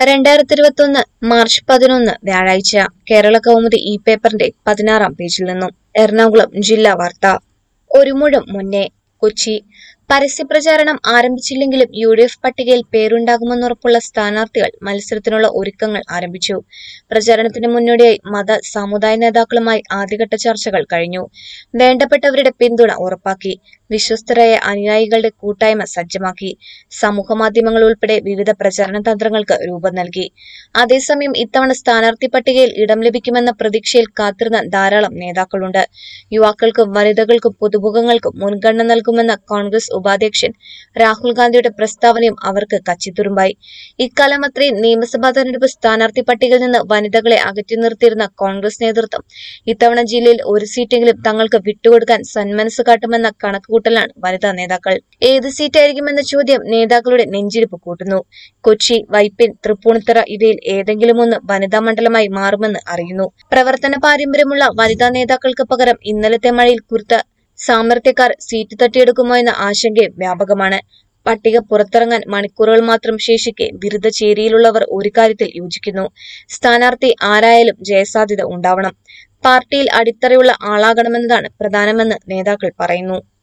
രണ്ടായിരത്തി ഇരുപത്തൊന്ന് മാർച്ച് പതിനൊന്ന് വ്യാഴാഴ്ച കേരള കൗമുദി ഈ പേപ്പറിന്റെ പതിനാറാം പേജിൽ നിന്നും എറണാകുളം ജില്ലാ വാർത്ത ഒരു മുഴം മുന്നേ കൊച്ചി പരസ്യപ്രചാരണം ആരംഭിച്ചില്ലെങ്കിലും യു ഡി എഫ് പട്ടികയിൽ പേരുണ്ടാകുമെന്നുറപ്പുള്ള സ്ഥാനാർത്ഥികൾ മത്സരത്തിനുള്ള ഒരുക്കങ്ങൾ ആരംഭിച്ചു പ്രചാരണത്തിന് മുന്നോടിയായി മത സാമുദായ നേതാക്കളുമായി ആദ്യഘട്ട ചർച്ചകൾ കഴിഞ്ഞു വേണ്ടപ്പെട്ടവരുടെ പിന്തുണ ഉറപ്പാക്കി വിശ്വസ്തരായ അനുയായികളുടെ കൂട്ടായ്മ സജ്ജമാക്കി സമൂഹമാധ്യമങ്ങൾ ഉൾപ്പെടെ വിവിധ പ്രചാരണ തന്ത്രങ്ങൾക്ക് രൂപം നൽകി അതേസമയം ഇത്തവണ സ്ഥാനാർത്ഥി പട്ടികയിൽ ഇടം ലഭിക്കുമെന്ന പ്രതീക്ഷയിൽ കാത്തിരുന്ന ധാരാളം നേതാക്കളുണ്ട് യുവാക്കൾക്കും വനിതകൾക്കും പുതുമുഖങ്ങൾക്കും മുൻഗണന നൽകുമെന്ന കോൺഗ്രസ് ഉപാധ്യക്ഷൻ രാഹുൽ ഗാന്ധിയുടെ പ്രസ്താവനയും അവർക്ക് കച്ചിത്തുരുമ്പായി ഇക്കാലം അത്രയും നിയമസഭാ തെരഞ്ഞെടുപ്പ് സ്ഥാനാർത്ഥി പട്ടികയിൽ നിന്ന് വനിതകളെ അകറ്റി നിർത്തിയിരുന്ന കോൺഗ്രസ് നേതൃത്വം ഇത്തവണ ജില്ലയിൽ ഒരു സീറ്റെങ്കിലും തങ്ങൾക്ക് വിട്ടുകൊടുക്കാൻ സന്മനസ് കാട്ടുമെന്ന കണക്കുകൂട്ടലാണ് വനിതാ നേതാക്കൾ ഏത് സീറ്റായിരിക്കുമെന്ന ചോദ്യം നേതാക്കളുടെ നെഞ്ചിരിപ്പ് കൂട്ടുന്നു കൊച്ചി വൈപ്പിൻ തൃപ്പൂണിത്തറ ഇവയിൽ ഏതെങ്കിലും ഒന്ന് വനിതാ മണ്ഡലമായി മാറുമെന്ന് അറിയുന്നു പ്രവർത്തന പാരമ്പര്യമുള്ള വനിതാ നേതാക്കൾക്ക് പകരം ഇന്നലത്തെ മഴയിൽ കുരുത്ത സാമർത്ഥ്യക്കാർ സീറ്റ് തട്ടിയെടുക്കുമോ എന്ന ആശങ്കയും വ്യാപകമാണ് പട്ടിക പുറത്തിറങ്ങാൻ മണിക്കൂറുകൾ മാത്രം ശേഷിക്കെ ബിരുദ ചേരിയിലുള്ളവർ ഒരു കാര്യത്തിൽ യോജിക്കുന്നു സ്ഥാനാർത്ഥി ആരായാലും ജയസാധ്യത ഉണ്ടാവണം പാർട്ടിയിൽ അടിത്തറയുള്ള ആളാകണമെന്നതാണ് പ്രധാനമെന്ന് നേതാക്കൾ പറയുന്നു